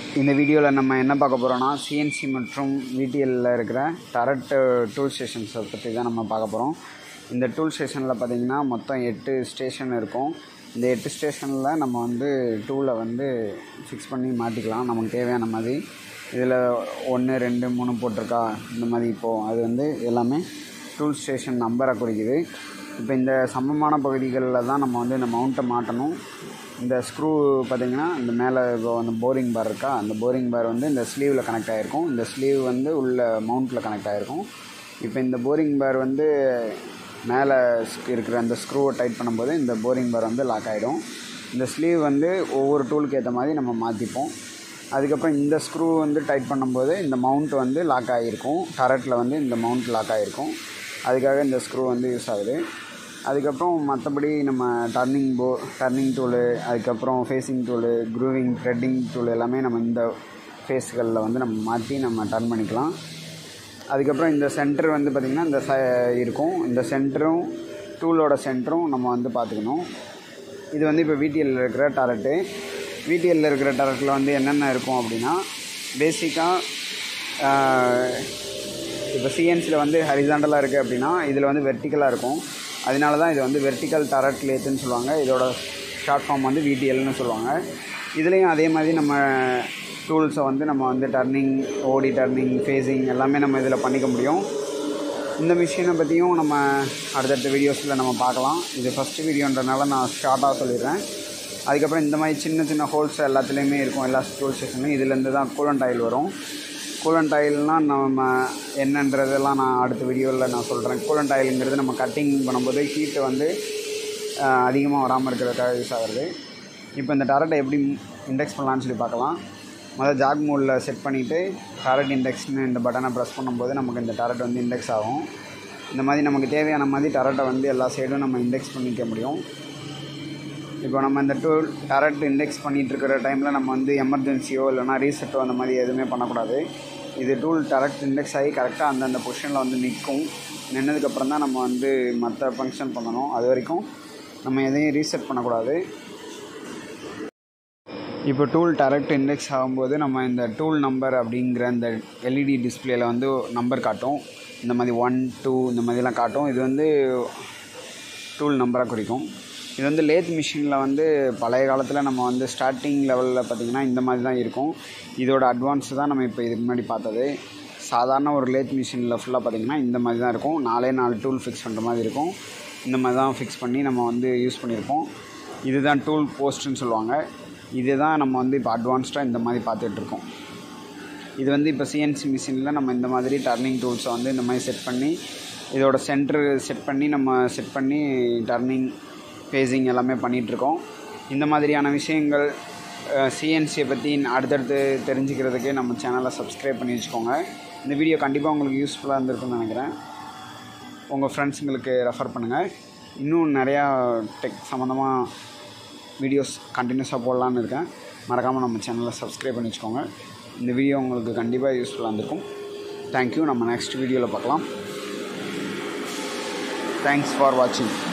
இந்த வீடியோவில் நம்ம என்ன பார்க்க போகிறோம்னா சிஎன்சி மற்றும் விடிஎல்ல இருக்கிற டரட் டூல் ஸ்டேஷன்ஸை பற்றி தான் நம்ம பார்க்க போகிறோம் இந்த டூல் ஸ்டேஷனில் பார்த்திங்கன்னா மொத்தம் எட்டு ஸ்டேஷன் இருக்கும் இந்த எட்டு ஸ்டேஷனில் நம்ம வந்து டூலை வந்து ஃபிக்ஸ் பண்ணி மாட்டிக்கலாம் நமக்கு தேவையான மாதிரி இதில் ஒன்று ரெண்டு மூணு போட்டிருக்கா இந்த மாதிரி இப்போது அது வந்து எல்லாமே டூல் ஸ்டேஷன் நம்பரை குறிக்குது இப்போ இந்த சமமான பகுதிகளில் தான் நம்ம வந்து இந்த மவுண்ட்டை மாட்டணும் இந்த ஸ்க்ரூ பார்த்திங்கன்னா இந்த மேலே இப்போ அந்த போரிங் பார் இருக்கா அந்த போரிங் பார் வந்து இந்த ஸ்லீவில் கனெக்ட் ஆகிருக்கும் இந்த ஸ்லீவ் வந்து உள்ள மவுண்ட்டில் கனெக்ட் ஆகிருக்கும் இப்போ இந்த போரிங் பார் வந்து மேலே இருக்கிற அந்த ஸ்க்ரூவை டைட் பண்ணும்போது இந்த போரிங் பார் வந்து லாக் ஆகிடும் இந்த ஸ்லீவ் வந்து ஒவ்வொரு டூலுக்கு ஏற்ற மாதிரி நம்ம மாற்றிப்போம் அதுக்கப்புறம் இந்த ஸ்க்ரூ வந்து டைட் பண்ணும்போது இந்த மவுண்ட் வந்து லாக் ஆகிருக்கும் டரட்டில் வந்து இந்த மவுண்ட் லாக் ஆகிருக்கும் அதுக்காக இந்த ஸ்க்ரூ வந்து யூஸ் ஆகுது அதுக்கப்புறம் மற்றபடி நம்ம டர்னிங் போ டர்னிங் டூலு அதுக்கப்புறம் facing tool grooving threading tool எல்லாமே நம்ம இந்த ஃபேஸ்களில் வந்து நம்ம மாற்றி நம்ம டர்ன் பண்ணிக்கலாம் அதுக்கப்புறம் இந்த சென்டர் வந்து பார்த்திங்கன்னா இந்த ச இருக்கும் இந்த சென்டரும் டூலோட சென்டரும் நம்ம வந்து பார்த்துக்கணும் இது வந்து இப்போ விடிஎல்ல இருக்கிற டரட்டு விடிஎல்ல இருக்கிற டரட்டில் வந்து என்னென்ன இருக்கும் அப்படின்னா பேசிக்காக இப்போ சிஎன்சியில் வந்து ஹரிசாண்டலாக இருக்குது அப்படின்னா இதில் வந்து வெர்டிக்கலாக இருக்கும் அதனால தான் இது வந்து வெர்டிக்கல் டரட் லேத்துன்னு சொல்லுவாங்க இதோட ஷார்ட் ஃபார்ம் வந்து விடிஎல்னு சொல்லுவாங்க இதுலேயும் அதே மாதிரி நம்ம டூல்ஸை வந்து நம்ம வந்து டர்னிங் ஓடி டர்னிங் ஃபேஸிங் எல்லாமே நம்ம இதில் பண்ணிக்க முடியும் இந்த மிஷினை பற்றியும் நம்ம அடுத்தடுத்த வீடியோஸில் நம்ம பார்க்கலாம் இது ஃபஸ்ட்டு வீடியோன்றனால நான் ஷார்ட்டாக சொல்லிடுறேன் அதுக்கப்புறம் இந்த மாதிரி சின்ன சின்ன ஹோல்ஸ் எல்லாத்துலேயுமே இருக்கும் எல்லா டூல் ஸ்டேஷன்லையும் இதுலேருந்து தான் கூலண்ட் ஆயில் வரும் கூலண்ட் ஆயில்னால் நம்ம என்னன்றதெல்லாம் நான் அடுத்த வீடியோவில் நான் சொல்கிறேன் கூலண்ட் ஆயிலுங்கிறது நம்ம கட்டிங் பண்ணும்போது ஹீட்டு வந்து அதிகமாக வராமல் இருக்கிறதுக்காக யூஸ் ஆகுது இப்போ இந்த டரட்டை எப்படி இண்டெக்ஸ் பண்ணலான்னு சொல்லி பார்க்கலாம் முதல்ல ஜாக் மோடில் செட் பண்ணிவிட்டு டரட் இண்டெக்ஸ்னு இந்த பட்டனை ப்ரெஸ் பண்ணும்போது நமக்கு இந்த டரட் வந்து இண்டெக்ஸ் ஆகும் இந்த மாதிரி நமக்கு தேவையான மாதிரி டரட்டை வந்து எல்லா சைடும் நம்ம இண்டெக்ஸ் பண்ணிக்க முடியும் இப்போ நம்ம இந்த டூல் டரட் இண்டெக்ஸ் பண்ணிகிட்டு இருக்கிற டைமில் நம்ம வந்து எமர்ஜென்சியோ இல்லைனா ரீசெட்டோ அந்த மாதிரி எதுவுமே பண்ணக்கூடாது இது டூல் டரக்ட் இண்டெக்ஸ் ஆகி கரெக்டாக அந்தந்த பொசிஷனில் வந்து நிற்கும் நின்னதுக்கப்புறம் தான் நம்ம வந்து மற்ற ஃபங்க்ஷன் பண்ணணும் அது வரைக்கும் நம்ம எதையும் ரீசெட் பண்ணக்கூடாது இப்போ டூல் டரக்ட் இண்டெக்ஸ் ஆகும்போது நம்ம இந்த டூல் நம்பர் அப்படிங்கிற இந்த எல்இடி டிஸ்பிளேல வந்து நம்பர் காட்டும் இந்த மாதிரி ஒன் டூ இந்த மாதிரிலாம் காட்டும் இது வந்து டூல் நம்பராக குறிக்கும் இது வந்து லேத் மிஷினில் வந்து பழைய காலத்தில் நம்ம வந்து ஸ்டார்டிங் லெவலில் பார்த்திங்கன்னா இந்த மாதிரி தான் இருக்கும் இதோட அட்வான்ஸ் தான் நம்ம இப்போ இதுக்கு முன்னாடி பார்த்தது சாதாரண ஒரு லேத் மிஷினில் ஃபுல்லாக பார்த்திங்கன்னா இந்த மாதிரி தான் இருக்கும் நாலே நாலு டூல் ஃபிக்ஸ் பண்ணுற மாதிரி இருக்கும் இந்த மாதிரி தான் ஃபிக்ஸ் பண்ணி நம்ம வந்து யூஸ் பண்ணியிருப்போம் இதுதான் டூல் போஸ்ட்டுன்னு சொல்லுவாங்க இதுதான் நம்ம வந்து இப்போ அட்வான்ஸ்டாக இந்த மாதிரி பார்த்துட்ருக்கோம் இது வந்து இப்போ சிஎன்சி மிஷினில் நம்ம இந்த மாதிரி டர்னிங் டூல்ஸை வந்து இந்த மாதிரி செட் பண்ணி இதோட சென்டர் செட் பண்ணி நம்ம செட் பண்ணி டர்னிங் ஃபேஸிங் எல்லாமே பண்ணிகிட்ருக்கோம் இந்த மாதிரியான விஷயங்கள் சிஎன்சியை பற்றி அடுத்தடுத்து தெரிஞ்சுக்கிறதுக்கு நம்ம சேனலை சப்ஸ்கிரைப் பண்ணி வச்சுக்கோங்க இந்த வீடியோ கண்டிப்பாக உங்களுக்கு யூஸ்ஃபுல்லாக இருந்திருக்குன்னு நினைக்கிறேன் உங்கள் ஃப்ரெண்ட்ஸுங்களுக்கு ரெஃபர் பண்ணுங்கள் இன்னும் நிறையா டெக் சம்மந்தமாக வீடியோஸ் கண்டினியூஸாக போடலான்னு இருக்கேன் மறக்காமல் நம்ம சேனலை சப்ஸ்கிரைப் பண்ணி வச்சுக்கோங்க இந்த வீடியோ உங்களுக்கு கண்டிப்பாக யூஸ்ஃபுல்லாக இருந்திருக்கும் தேங்க்யூ நம்ம நெக்ஸ்ட் வீடியோவில் பார்க்கலாம் தேங்க்ஸ் ஃபார் வாட்சிங்